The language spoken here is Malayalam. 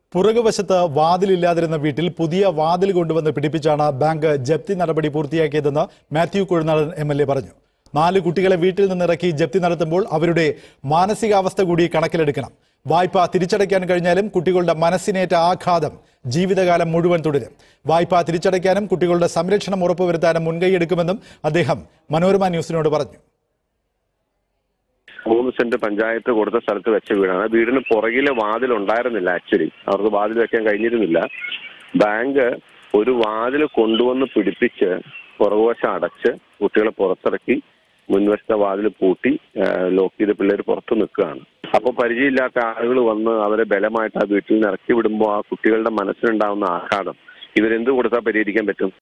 പുറകുവശത്ത് വാതിലില്ലാതിരുന്ന വീട്ടിൽ പുതിയ വാതിൽ കൊണ്ടുവന്ന് പിടിപ്പിച്ചാണ് ബാങ്ക് ജപ്തി നടപടി പൂർത്തിയാക്കിയതെന്ന് Mathew Kuzhalnadan M L A പറഞ്ഞു നാല് കുട്ടികളെ വീട്ടിൽ നിന്നിറക്കി ജപ്തി നടത്തുമ്പോൾ അവരുടെ മാനസികാവസ്ഥ കൂടി കണക്കിലെടുക്കണം വായ്പ തിരിച്ചടയ്ക്കാൻ കഴിഞ്ഞാലും കുട്ടികളുടെ മനസ്സിനേറ്റ ആഘാതം ജീവിതകാലം മുഴുവൻ തുടരും വായ്പ തിരിച്ചടയ്ക്കാനും കുട്ടികളുടെ സംരക്ഷണം ഉറപ്പുവരുത്താനും മുൻകൈയെടുക്കുമെന്നും അദ്ദേഹം മനോരമ ന്യൂസിനോട് പറഞ്ഞു മൂന്ന് സെന്റ് പഞ്ചായത്ത് കൊടുത്ത സ്ഥലത്ത് വെച്ച വീടാണ് വീടിന് പുറകിലെ വാതിൽ ഉണ്ടായിരുന്നില്ല ആക്ച്വലി അവർക്ക് വാതിൽ വെക്കാൻ കഴിഞ്ഞിരുന്നില്ല ബാങ്ക് ഒരു വാതിൽ കൊണ്ടുവന്ന് പിടിപ്പിച്ച് പുറകുവശം അടച്ച് കുട്ടികളെ പുറത്തിറക്കി മുൻവശത്തെ വാതിൽ പൂട്ടി ലോക്ക് ചെയ്ത് പിള്ളേർ പുറത്ത് നിൽക്കുകയാണ് അപ്പോൾ പരിചയമില്ലാത്ത ആളുകൾ വന്ന് അവരെ ബലമായിട്ട് ആ വീട്ടിൽ നിന്ന് ഇറക്കി വിടുമ്പോൾ ആ കുട്ടികളുടെ മനസ്സിലുണ്ടാവുന്ന ആഘാതം ഇവരെന്ത് കൊടുത്താൽ പരിഹരിക്കാൻ പറ്റും